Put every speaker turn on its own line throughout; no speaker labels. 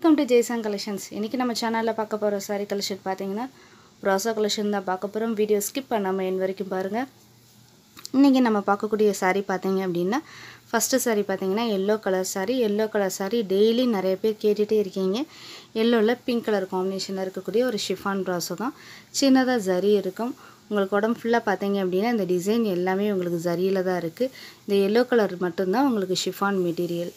welcome to ஜெய்சாங் collections இன்றைக்கி நம்ம சேனலில் பார்க்க போகிற saree கலெக்ஷன் பார்த்தீங்கன்னா ப்ராசா கலெக்ஷன் தான் பார்க்க போகிறோம் வீடியோ ஸ்கிப் பண்ணாமல் என் வரைக்கும் பாருங்கள் இன்றைக்கி நம்ம பார்க்கக்கூடிய saree பார்த்தீங்க அப்படின்னா ஃபஸ்ட்டு saree பார்த்தீங்கன்னா yellow colour saree yellow colour saree daily நிறைய பேர் கேட்டுகிட்டே இருக்கீங்க எல்லோவில் பிங்க் கலர் காம்பினேஷனில் இருக்கக்கூடிய ஒரு ஷிஃபான் ப்ராஸோ தான் சின்னதாக ஜரி இருக்கும் உங்களுக்கு உடம்பு ஃபுல்லாக பார்த்தீங்க அப்படின்னா இந்த டிசைன் எல்லாமே உங்களுக்கு ஜரியில் தான் இருக்குது இந்த எல்லோ கலர் மட்டும்தான் உங்களுக்கு ஷிஃபான் மெட்டீரியல்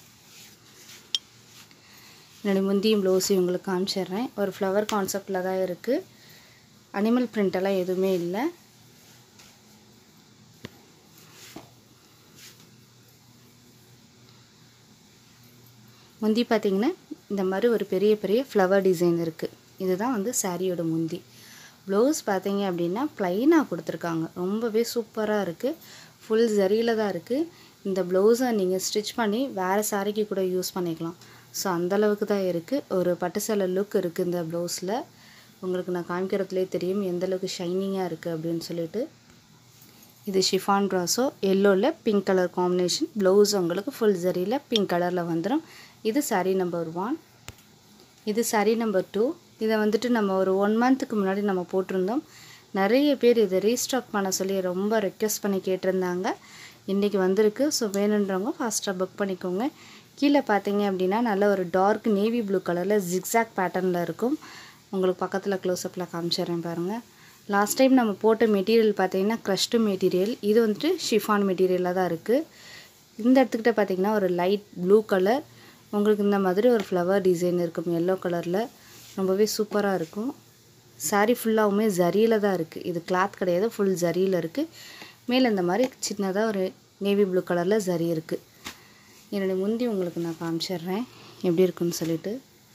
என்னுடைய முந்தியும் ப்ளவுஸையும் உங்களுக்கு காமிச்சிடுறேன் ஒரு ஃப்ளவர் கான்செப்டில் தான் இருக்குது அனிமல் பிரிண்டெல்லாம் எதுவுமே இல்லை முந்தி பார்த்திங்கன்னா இந்த மாதிரி ஒரு பெரிய பெரிய ஃப்ளவர் டிசைன் இருக்குது இதுதான் வந்து சாரியோட முந்தி ப்ளவுஸ் பார்த்தீங்க அப்படின்னா ப்ளைனாக கொடுத்துருக்காங்க ரொம்பவே சூப்பராக இருக்குது ஃபுல் ஜரியில் தான் இருக்குது இந்த ப்ளவுஸை நீங்கள் ஸ்டிச் பண்ணி வேறு சாரிக்கு கூட யூஸ் பண்ணிக்கலாம் ஸோ அந்தளவுக்கு தான் இருக்குது ஒரு பட்டு சேலை லுக் இருக்குது இந்த ப்ளவுஸில் உங்களுக்கு நான் காமிக்கிறதுலே தெரியும் எந்த அளவுக்கு ஷைனிங்காக இருக்குது அப்படின்னு சொல்லிட்டு இது ஷிஃபான் ப்ராஸோ எல்லோவில் பிங்க் கலர் காம்பினேஷன் ப்ளவுஸ் உங்களுக்கு ஃபுல் ஜரியில் பிங்க் கலரில் வந்துடும் இது சாரீ நம்பர் ஒன் இது சாரீ நம்பர் டூ இதை வந்துட்டு நம்ம ஒரு ஒன் மந்த்துக்கு முன்னாடி நம்ம போட்டிருந்தோம் நிறைய பேர் இதை ரீஸ்டாக் பண்ண சொல்லி ரொம்ப ரெக்வெஸ்ட் பண்ணி கேட்டிருந்தாங்க இன்றைக்கி வந்திருக்கு ஸோ வேணுன்றவங்க ஃபாஸ்ட்டாக புக் பண்ணிக்கோங்க கீழே பார்த்தீங்க அப்படின்னா நல்ல ஒரு டார்க் நேவி ப்ளூ கலரில் ஜிக்ஸாக் பேட்டர்னில் இருக்கும் உங்களுக்கு பக்கத்தில் க்ளோஸ்அப்பில் காமிச்சிடுறேன் பாருங்கள் லாஸ்ட் டைம் நம்ம போட்ட மெட்டீரியல் பார்த்தீங்கன்னா க்ரஷ்டு மெட்டீரியல் இது வந்துட்டு ஷிஃபான் மெட்டீரியலாக தான் இருக்குது இந்த இடத்துக்கிட்ட பார்த்தீங்கன்னா ஒரு லைட் ப்ளூ கலர் உங்களுக்கு இந்த மாதிரி ஒரு ஃப்ளவர் டிசைன் இருக்கும் எல்லோ கலரில் ரொம்பவே சூப்பராக இருக்கும் சாரீ ஃபுல்லாகவுமே ஜரியில் தான் இருக்குது இது கிளாத் கிடையாது ஃபுல் ஜரியில் இருக்குது மேலே இந்த மாதிரி சின்னதாக ஒரு நேவி ப்ளூ கலரில் ஜரி இருக்குது என்னுடைய முந்தி உங்களுக்கு நான் காமிச்சிடுறேன் எப்படி இருக்குன்னு சொல்லிட்டு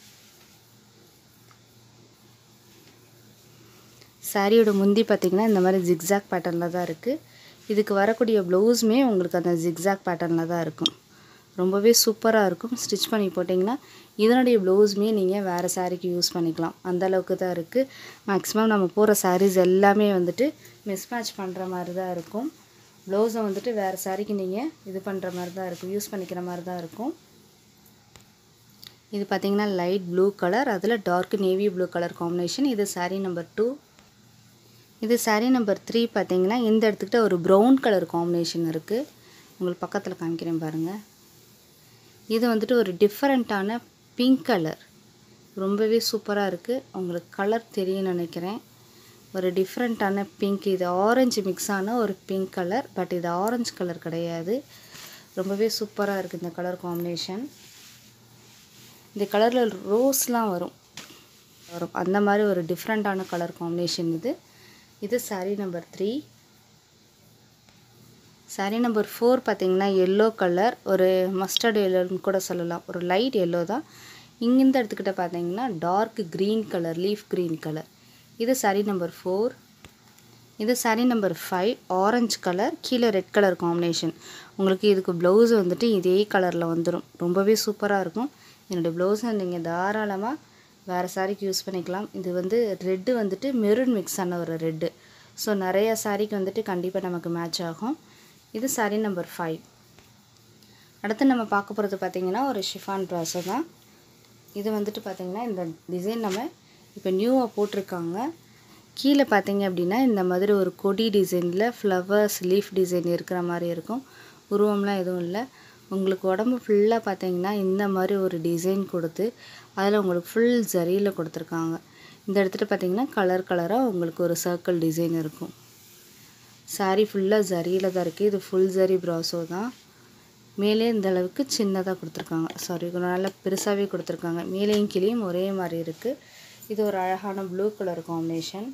சாரியோட முந்தி பார்த்திங்கன்னா இந்த மாதிரி ஜிக்ஸாக் பேட்டர்னில் தான் இருக்குது இதுக்கு வரக்கூடிய ப்ளவுஸுமே உங்களுக்கு அந்த ஜிக்ஸாக் பேட்டர்னில் தான் இருக்கும் ரொம்பவே சூப்பராக இருக்கும் ஸ்டிச் பண்ணி போட்டிங்கன்னா இதனுடைய ப்ளவுஸுமே நீங்கள் வேறு சாரீக்கு யூஸ் பண்ணிக்கலாம் அந்த அளவுக்கு தான் இருக்குது மேக்ஸிமம் நம்ம போகிற சாரீஸ் எல்லாமே வந்துட்டு மிஸ்மேட்ச் பண்ணுற மாதிரி தான் இருக்கும் ப்ளவுஸை வந்துட்டு வேறு சாரீக்கு நீங்கள் இது பண்ணுற மாதிரி தான் இருக்கும் யூஸ் பண்ணிக்கிற மாதிரி தான் இருக்கும் இது பார்த்திங்கன்னா லைட் ப்ளூ கலர் அதில் dark navy blue colour combination இது சாரீ நம்பர் டூ இது சாரீ நம்பர் த்ரீ பார்த்தீங்கன்னா இந்த இடத்துக்கிட்ட ஒரு ப்ரௌன் கலர் காம்பினேஷன் இருக்குது உங்களுக்கு பக்கத்தில் காமிக்கிறேன் பாருங்கள் இது வந்துட்டு ஒரு டிஃப்ரெண்ட்டான பிங்க் கலர் ரொம்பவே சூப்பராக இருக்குது உங்களுக்கு கலர் தெரியும்னு நினைக்கிறேன் ஒரு டிஃப்ரெண்ட்டான பிங்க் இது ஆரஞ்சு மிக்ஸ் ஆன ஒரு பிங்க் கலர் பட் இது ஆரஞ்சு கலர் கிடையாது ரொம்பவே சூப்பராக இருக்குது இந்த கலர் காம்பினேஷன் இந்த கலரில் ரோஸ்லாம் வரும் வரும் அந்த மாதிரி ஒரு டிஃப்ரெண்ட்டான கலர் காம்பினேஷன் இது இது saree number three saree number four பார்த்தீங்கன்னா எல்லோ கலர் ஒரு மஸ்டர்ட் எல்லோன்னு கூட சொல்லலாம் ஒரு லைட் எல்லோ தான் இங்கிருந்து எடுத்துக்கிட்ட பார்த்தீங்கன்னா dark green colour leaf green colour இது சாரீ நம்பர் ஃபோர் இது saree number five orange colour கீழே ரெட் கலர் காம்பினேஷன் உங்களுக்கு இதுக்கு ப்ளவுஸ் வந்துட்டு இதே கலரில் வந்துடும் ரொம்பவே சூப்பராக இருக்கும் என்னுடைய ப்ளவுஸை நீங்கள் தாராளமாக வேறு சாரீக்கு யூஸ் பண்ணிக்கலாம் இது வந்து ரெட்டு வந்துட்டு மெரூன் மிக்ஸ் ஆன ஒரு ரெட்டு ஸோ நிறைய சாரீக்கு வந்துட்டு கண்டிப்பாக நமக்கு மேட்ச் ஆகும் இது சாரீ நம்பர் ஃபைவ் அடுத்து நம்ம பார்க்க போகிறது பார்த்திங்கன்னா ஒரு ஷிஃபான் ப்ராஸோ தான் இது வந்துட்டு பார்த்திங்கன்னா இந்த டிசைன் நம்ம இப்போ நியூவாக போட்டிருக்காங்க கீழே பார்த்தீங்க அப்படின்னா இந்த மாதிரி ஒரு கொடி டிசைனில் ஃப்ளவர்ஸ் லீஃப் டிசைன் இருக்கிற மாதிரி இருக்கும் உருவம்லாம் எதுவும் இல்லை உங்களுக்கு உடம்பு ஃபுல்லாக பார்த்தீங்கன்னா இந்த மாதிரி ஒரு டிசைன் கொடுத்து அதில் உங்களுக்கு ஃபுல் ஜரியில் கொடுத்துருக்காங்க இந்த இடத்துல பார்த்தீங்கன்னா கலர் கலராக உங்களுக்கு ஒரு சர்க்கிள் டிசைன் இருக்கும் சாரீ ஃபுல்லாக ஜரியில் தான் இருக்குது இது ஃபுல் ஜரி ப்ராஸோ தான் மேலே இந்த அளவுக்கு சின்னதாக கொடுத்துருக்காங்க சாரி கொஞ்சம் நல்லா பெருசாகவே கொடுத்துருக்காங்க மேலேயும் கீழேயும் ஒரே மாதிரி இருக்குது இது ஒரு அழகான ப்ளூ கலர் காம்பினேஷன்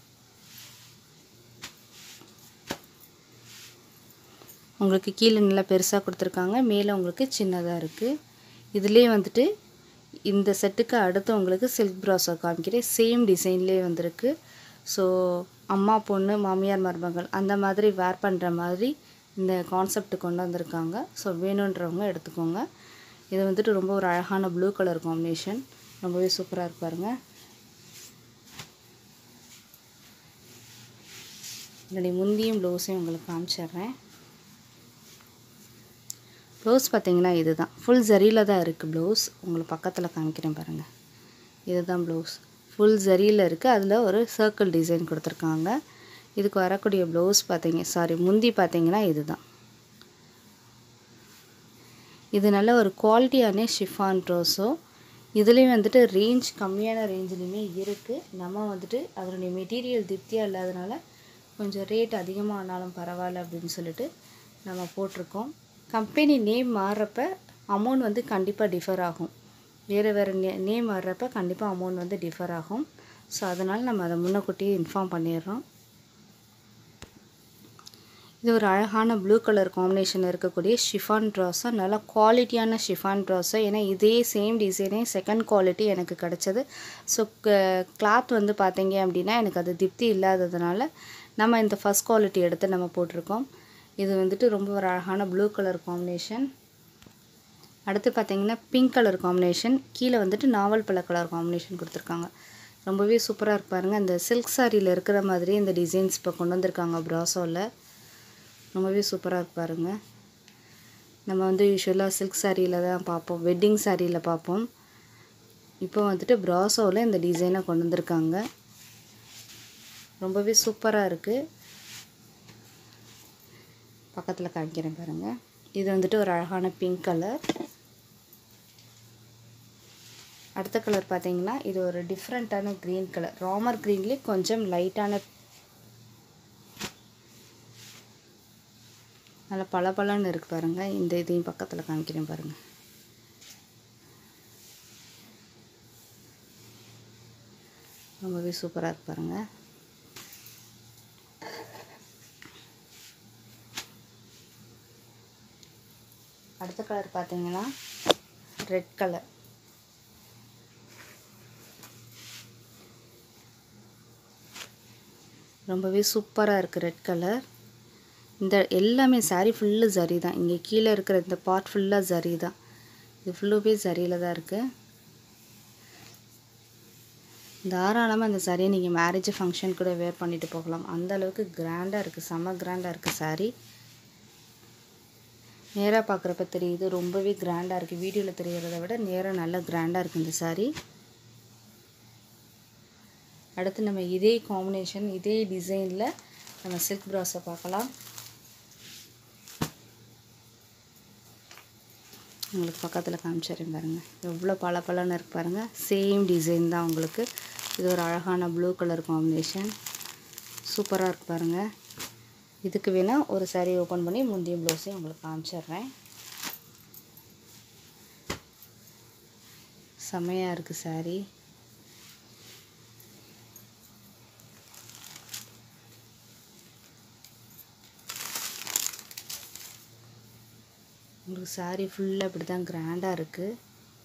உங்களுக்கு கீழே நல்லா பெருசாக கொடுத்துருக்காங்க மேலே உங்களுக்கு சின்னதாக இருக்குது இதுலேயே வந்துட்டு இந்த செட்டுக்கு அடுத்து உங்களுக்கு சில்க் ப்ராஸோ காமிக்கிறேன் சேம் டிசைன்லேயே வந்திருக்கு ஸோ அம்மா பொண்ணு மாமியார் மருமகள் அந்த மாதிரி வேர் பண்ணுற மாதிரி இந்த கான்செப்ட் கொண்டு வந்திருக்காங்க ஸோ வேணுன்றவங்க எடுத்துக்கோங்க இது வந்துட்டு ரொம்ப ஒரு அழகான ப்ளூ கலர் காம்பினேஷன் ரொம்பவே சூப்பராக இருக்கு பாருங்கள் என்னுடைய முந்தியும் ப்ளவுஸையும் உங்களுக்கு காமிச்சிட்றேன் ப்ளவுஸ் பார்த்தீங்கன்னா இது தான் ஃபுல் ஜரியில் தான் இருக்குது ப்ளவுஸ் உங்களுக்கு பக்கத்தில் காமிக்கிறேன் பாருங்கள் இதுதான் ப்ளவுஸ் ஃபுல் ஜரியில் இருக்குது அதில் ஒரு சர்க்கிள் டிசைன் கொடுத்துருக்காங்க இதுக்கு வரக்கூடிய ப்ளவுஸ் பார்த்தீங்க சாரி முந்தி பார்த்தீங்கன்னா இது தான் இது நல்ல ஒரு குவாலிட்டியான ஷிஃபான் ட்ரோஸோ இதுலேயும் வந்துட்டு ரேஞ்ச் கம்மியான ரேஞ்சிலையுமே இருக்குது நம்ம வந்துட்டு அதனுடைய மெட்டீரியல் திருப்தியாக இல்லாதனால கொஞ்சம் ரேட் அதிகமானாலும் பரவாயில்ல அப்படின்னு சொல்லிட்டு நம்ம போட்டிருக்கோம் கம்பெனி நேம் மாறுறப்ப அமௌண்ட் வந்து கண்டிப்பாக டிஃபர் ஆகும் வேறு வேறு நே நேம் வர்றப்ப கண்டிப்பாக அமௌண்ட் வந்து டிஃபர் ஆகும் ஸோ அதனால் நம்ம அதை முன்னக்கூட்டியே இன்ஃபார்ம் பண்ணிடுறோம் இது ஒரு அழகான ப்ளூ கலர் காம்பினேஷன் இருக்கக்கூடிய ஷிஃபான் ட்ராஸோ நல்லா குவாலிட்டியான ஷிஃபான் ட்ராஸோ ஏன்னா இதே சேம் டிசைனே செகண்ட் குவாலிட்டி எனக்கு கிடச்சது ஸோ கிளாத் வந்து பார்த்தீங்க அப்படின்னா எனக்கு அது திருப்தி இல்லாததுனால நம்ம இந்த ஃபஸ்ட் குவாலிட்டி எடுத்து நம்ம போட்டிருக்கோம் இது வந்துட்டு ரொம்ப ஒரு அழகான ப்ளூ கலர் காம்பினேஷன் அடுத்து பார்த்தீங்கன்னா பிங்க் கலர் காம்பினேஷன் கீழே வந்துட்டு நாவல் பழ கலர் காம்பினேஷன் கொடுத்துருக்காங்க ரொம்பவே சூப்பராக இருக்கு பாருங்க இந்த சில்க் சாரியில் இருக்கிற மாதிரி இந்த டிசைன்ஸ் இப்போ கொண்டு வந்திருக்காங்க ப்ராசோவில் ரொம்பவே சூப்பராக இருக்கு பாருங்க நம்ம வந்து யூஸ்வலாக சில்க் சாரியில் தான் பார்ப்போம் வெட்டிங் சாரியில் பார்ப்போம் இப்போ வந்துட்டு ப்ராசோவில் இந்த டிசைனை கொண்டு வந்திருக்காங்க ரொம்பவே சூப்பராக இருக்குது பக்கத்தில் காமிக்கிறேன் பாருங்கள் இது வந்துட்டு ஒரு அழகான பிங்க் கலர் அடுத்த கலர் பார்த்தீங்கன்னா இது ஒரு டிஃப்ரெண்ட்டான க்ரீன் கலர் ராமர் க்ரீன்லேயே கொஞ்சம் லைட்டான நல்லா பளபளன்னு இருக்கு பாருங்கள் இந்த இதையும் பக்கத்தில் காமிக்கிறேன் பாருங்கள் ரொம்பவே சூப்பராக இருக்கு பாருங்கள் அடுத்த கலர் பார்த்தீங்கன்னா ரெட் கலர் ரொம்பவே சூப்பராக இருக்குது ரெட் கலர் இந்த எல்லாமே saree ஃபுல்லு ஜரி தான் இங்கே கீழே இருக்கிற இந்த பார்ட் ஃபுல்லாக ஜரி தான் இது ஃபுல்லுமே ஜரியில் தான் இருக்குது தாராளமாக இந்த சாரியை நீங்கள் மேரேஜ் ஃபங்க்ஷன் கூட வேர் பண்ணிட்டு போகலாம் அந்த அளவுக்கு கிராண்டாக இருக்குது செம்ம கிராண்டாக இருக்குது saree நேராக பார்க்குறப்ப தெரியுது ரொம்பவே கிராண்டாக இருக்குது வீடியோவில் தெரியறத விட நேராக நல்லா கிராண்டாக இருக்குது இந்த saree அடுத்து நம்ம இதே காம்பினேஷன் இதே டிசைனில் நம்ம சில்க் ப்ராஸை பார்க்கலாம் உங்களுக்கு பக்கத்தில் காமிச்சிடுறேன் பாருங்கள் எவ்வளோ பல பலன்னு இருக்கு பாருங்கள் சேம் டிசைன் தான் உங்களுக்கு இது ஒரு அழகான ப்ளூ கலர் காம்பினேஷன் சூப்பராக இருக்கு பாருங்கள் இதுக்கு வேணால் ஒரு saree ஓப்பன் பண்ணி முந்தைய ப்ளவுஸையும் உங்களுக்கு காமிச்சிடுறேன் செம்மையாக இருக்குது saree உங்களுக்கு saree ஃபுல்லாக இப்படி தான் கிராண்டாக இருக்குது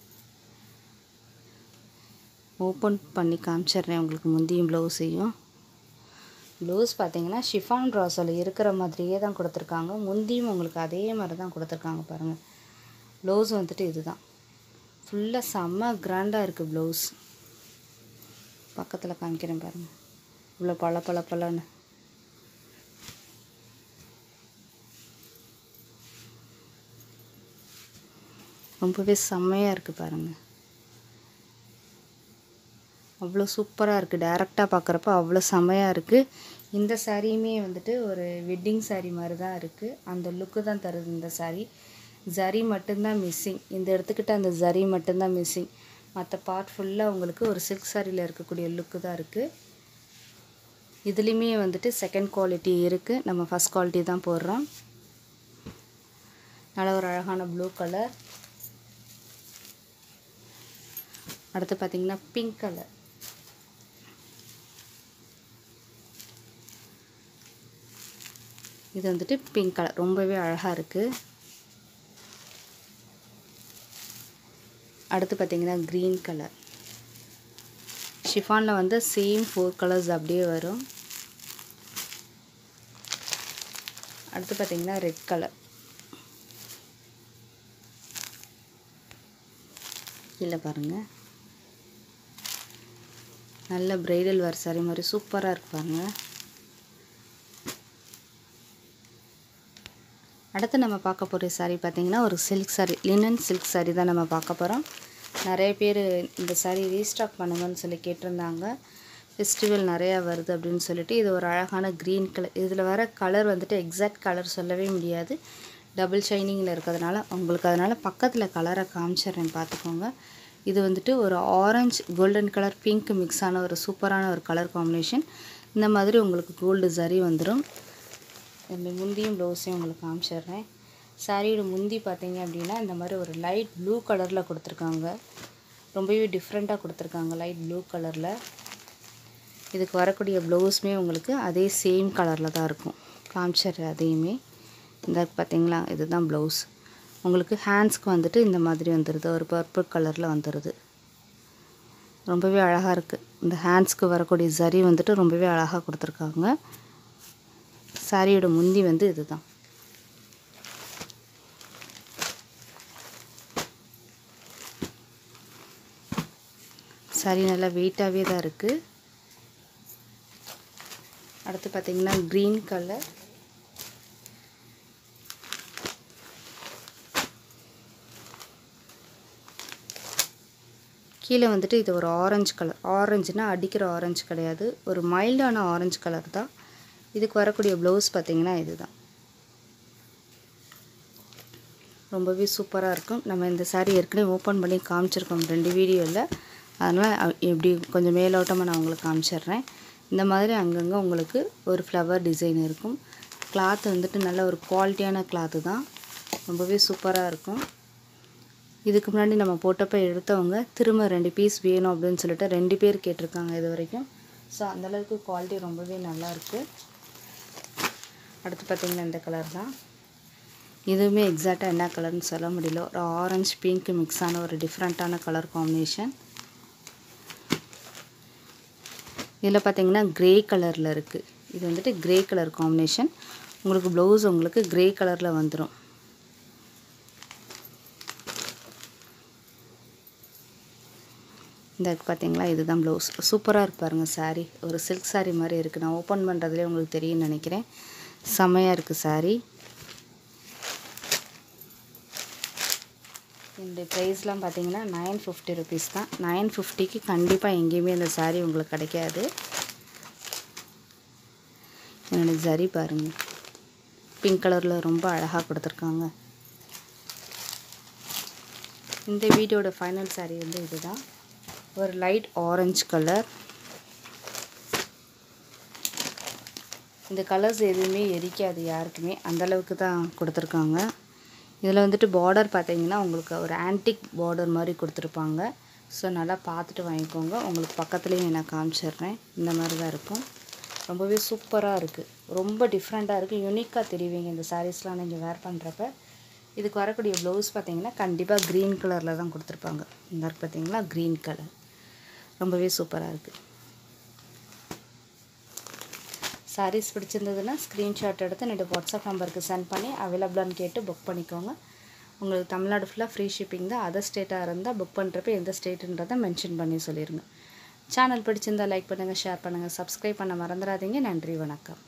ஓப்பன் பண்ணி காமிச்சிடுறேன் உங்களுக்கு முந்தியும் ப்ளவுஸையும் ப்ளவுஸ் பார்த்தீங்கன்னா ஷிஃபான் ட்ராஸில் இருக்கிற மாதிரியே தான் கொடுத்துருக்காங்க முந்தியும் உங்களுக்கு அதே மாதிரி தான் கொடுத்துருக்காங்க பாருங்கள் ப்ளவுஸ் வந்துட்டு இதுதான் ஃபுல்லாக செம்ம கிராண்டாக இருக்குது ப்ளவுஸ் பக்கத்தில் காமிக்கிறேன் பாருங்கள் இவ்வளோ பல பல பலன்னு ரொம்பவே செம்மையாக இருக்குது பாருங்கள் அவ்வளோ சூப்பராக இருக்குது டேரெக்டாக பார்க்குறப்ப அவ்வளோ செம்மையாக இருக்குது இந்த சாரியுமே வந்துட்டு ஒரு வெட்டிங் saree மாதிரி தான் இருக்குது அந்த லுக்கு தான் தருது இந்த saree ஜரி மட்டும்தான் மிஸ்ஸிங் இந்த இடத்துக்கிட்ட அந்த ஜரி மட்டும்தான் மிஸ்ஸிங் மற்ற பார்ட் ஃபுல்லாக உங்களுக்கு ஒரு சில்க் சாரியில் இருக்கக்கூடிய லுக்கு தான் இருக்குது இதுலேயுமே வந்துட்டு செகண்ட் குவாலிட்டி இருக்குது நம்ம ஃபஸ்ட் குவாலிட்டி தான் போடுறோம் நல்ல ஒரு அழகான ப்ளூ கலர் அடுத்து பார்த்தீங்கன்னா பிங்க் கலர் இது வந்துட்டு பிங்க் கலர் ரொம்பவே அழகாக இருக்குது அடுத்து பார்த்தீங்கன்னா க்ரீன் கலர் ஷிஃபானில் வந்து சேம் ஃபோர் கலர்ஸ் அப்படியே வரும் அடுத்து பார்த்தீங்கன்னா ரெட் கலர் கீழே பாருங்கள் நல்ல பிரைடல் வேர் saree மாதிரி சூப்பராக இருக்கு பாருங்க அடுத்து நம்ம பார்க்க போகிற saree பார்த்தீங்கன்னா ஒரு silk saree linen silk saree தான் நம்ம பார்க்க போகிறோம் நிறைய பேர் இந்த saree ரீஸ்டாக் பண்ணுங்கன்னு சொல்லி கேட்டிருந்தாங்க ஃபெஸ்டிவல் நிறையா வருது அப்படின்னு சொல்லிட்டு இது ஒரு அழகான க்ரீன் கலர் இதில் வர கலர் வந்துட்டு எக்ஸாக்ட் கலர் சொல்லவே முடியாது டபுள் ஷைனிங்கில் இருக்கிறதுனால உங்களுக்கு அதனால் பக்கத்தில் கலரை காமிச்சிடுறேன் பார்த்துக்கோங்க இது வந்துட்டு ஒரு orange golden colour pink mix ஆன ஒரு சூப்பரான ஒரு கலர் காம்பினேஷன் இந்த மாதிரி உங்களுக்கு கோல்டு சரி வந்துடும் இந்த முந்தியும் ப்ளவுஸையும் உங்களுக்கு காமிச்சிடுறேன் சாரியோட முந்தி பார்த்தீங்க அப்படின்னா இந்த மாதிரி ஒரு லைட் ப்ளூ கலரில் கொடுத்துருக்காங்க ரொம்பவே டிஃப்ரெண்ட்டாக கொடுத்துருக்காங்க லைட் ப்ளூ கலரில் இதுக்கு வரக்கூடிய ப்ளவுஸுமே உங்களுக்கு அதே சேம் கலரில் தான் இருக்கும் காமிச்சிடுறேன் அதையுமே இந்த பார்த்தீங்களா இதுதான் ப்ளவுஸ் உங்களுக்கு ஹேண்ட்ஸ்க்கு வந்துட்டு இந்த மாதிரி வந்துடுது ஒரு பர்பிள் கலரில் வந்துடுது ரொம்பவே அழகாக இருக்குது இந்த ஹேண்ட்ஸ்க்கு வரக்கூடிய சரி வந்துட்டு ரொம்பவே அழகாக கொடுத்துருக்காங்க சாரியோட முந்தி வந்து இதுதான் சாரி நல்லா வெயிட்டாகவே தான் இருக்குது அடுத்து பார்த்தீங்கன்னா க்ரீன் கலர் கீழே வந்துட்டு இது ஒரு ஆரஞ்சு கலர் ஆரஞ்சுனா அடிக்கிற ஆரஞ்சு கிடையாது ஒரு மைல்டான ஆரஞ்சு கலர் தான் இதுக்கு வரக்கூடிய ப்ளவுஸ் பார்த்தீங்கன்னா இதுதான் ரொம்பவே சூப்பராக இருக்கும் நம்ம இந்த saree ஏற்கனவே ஓப்பன் பண்ணி காமிச்சிருக்கோம் ரெண்டு வீடியோவில் அதனால் எப்படி கொஞ்சம் மேலோட்டமாக நான் உங்களுக்கு காமிச்சிடுறேன் இந்த மாதிரி அங்கங்கே உங்களுக்கு ஒரு ஃப்ளவர் டிசைன் இருக்கும் கிளாத் வந்துட்டு நல்ல ஒரு குவாலிட்டியான கிளாத்து தான் ரொம்பவே சூப்பராக இருக்கும் இதுக்கு முன்னாடி நம்ம போட்டப்ப எடுத்தவங்க திரும்ப ரெண்டு பீஸ் வேணும் அப்படின்னு சொல்லிட்டு ரெண்டு பேர் கேட்டிருக்காங்க இது வரைக்கும் ஸோ அந்தளவுக்கு குவாலிட்டி ரொம்பவே நல்லா இருக்கு அடுத்து பார்த்திங்கன்னா இந்த கலர் தான் இதுவுமே எக்ஸாக்டாக என்ன கலர்னு சொல்ல முடியல ஒரு ஆரஞ்சு பிங்க் மிக்ஸ் ஆன ஒரு டிஃப்ரெண்ட்டான கலர் காம்பினேஷன் இதில் பார்த்தீங்கன்னா க்ரே கலரில் இருக்குது இது வந்துட்டு க்ரே கலர் காம்பினேஷன் உங்களுக்கு ப்ளவுஸ் உங்களுக்கு க்ரே கலரில் வந்துடும் இந்த பார்த்தீங்களா இதுதான் ப்ளவுஸ் சூப்பராக இருக்கு பாருங்கள் saree ஒரு சில்க் saree மாதிரி இருக்குது நான் ஓப்பன் பண்ணுறதுலேயே உங்களுக்கு தெரியும்னு நினைக்கிறேன் செமையாக இருக்குது saree இந்த ப்ரைஸ்லாம் பார்த்தீங்கன்னா நைன் ஃபிஃப்டி ருபீஸ் தான் நைன் ஃபிஃப்டிக்கு கண்டிப்பாக எங்கேயுமே இந்த saree உங்களுக்கு கிடைக்காது என்னோட ஜரி பாருங்கள் பிங்க் கலரில் ரொம்ப அழகாக கொடுத்துருக்காங்க இந்த வீடியோட ஃபைனல் saree வந்து இதுதான் ஒரு லைட் ஆரஞ்சு கலர் இந்த கலர்ஸ் எதுவுமே எரிக்காது யாருக்குமே அந்தளவுக்கு தான் கொடுத்துருக்காங்க இதில் வந்துட்டு பார்டர் பார்த்தீங்கன்னா உங்களுக்கு ஒரு ஆன்டிக் பார்டர் மாதிரி கொடுத்துருப்பாங்க ஸோ நல்லா பார்த்துட்டு வாங்கிக்கோங்க உங்களுக்கு பக்கத்துலேயும் நான் காமிச்சிடுறேன் இந்த மாதிரி தான் இருக்கும் ரொம்பவே சூப்பராக இருக்குது ரொம்ப டிஃப்ரெண்ட்டாக இருக்குது யூனிக்காக தெரிவிங்க இந்த சாரீஸ்லாம் நீங்கள் வேர் பண்ணுறப்ப இதுக்கு வரக்கூடிய ப்ளவுஸ் பார்த்தீங்கன்னா கண்டிப்பாக க்ரீன் கலரில் தான் கொடுத்துருப்பாங்க இந்த இருக்கு பார்த்தீங்களா க்ரீன் கலர் ரொம்பவே சூப்பராக இருக்குது சாரீஸ் பிடிச்சிருந்ததுன்னா ஸ்க்ரீன்ஷாட் எடுத்து என்னோடய வாட்ஸ்அப் நம்பருக்கு சென்ட் பண்ணி அவைலபிளான்னு கேட்டு புக் பண்ணிக்கோங்க உங்களுக்கு தமிழ்நாடு ஃபுல்லாக ஃப்ரீ ஷிப்பிங் தான் அதர் ஸ்டேட்டாக இருந்தால் புக் பண்ணுறப்ப எந்த ஸ்டேட்டுன்றதை மென்ஷன் பண்ணி சொல்லிடுங்க சேனல் பிடிச்சிருந்தா லைக் பண்ணுங்கள் ஷேர் பண்ணுங்கள் சப்ஸ்கிரைப் பண்ண மறந்துடாதீங்க நன்றி வணக்கம்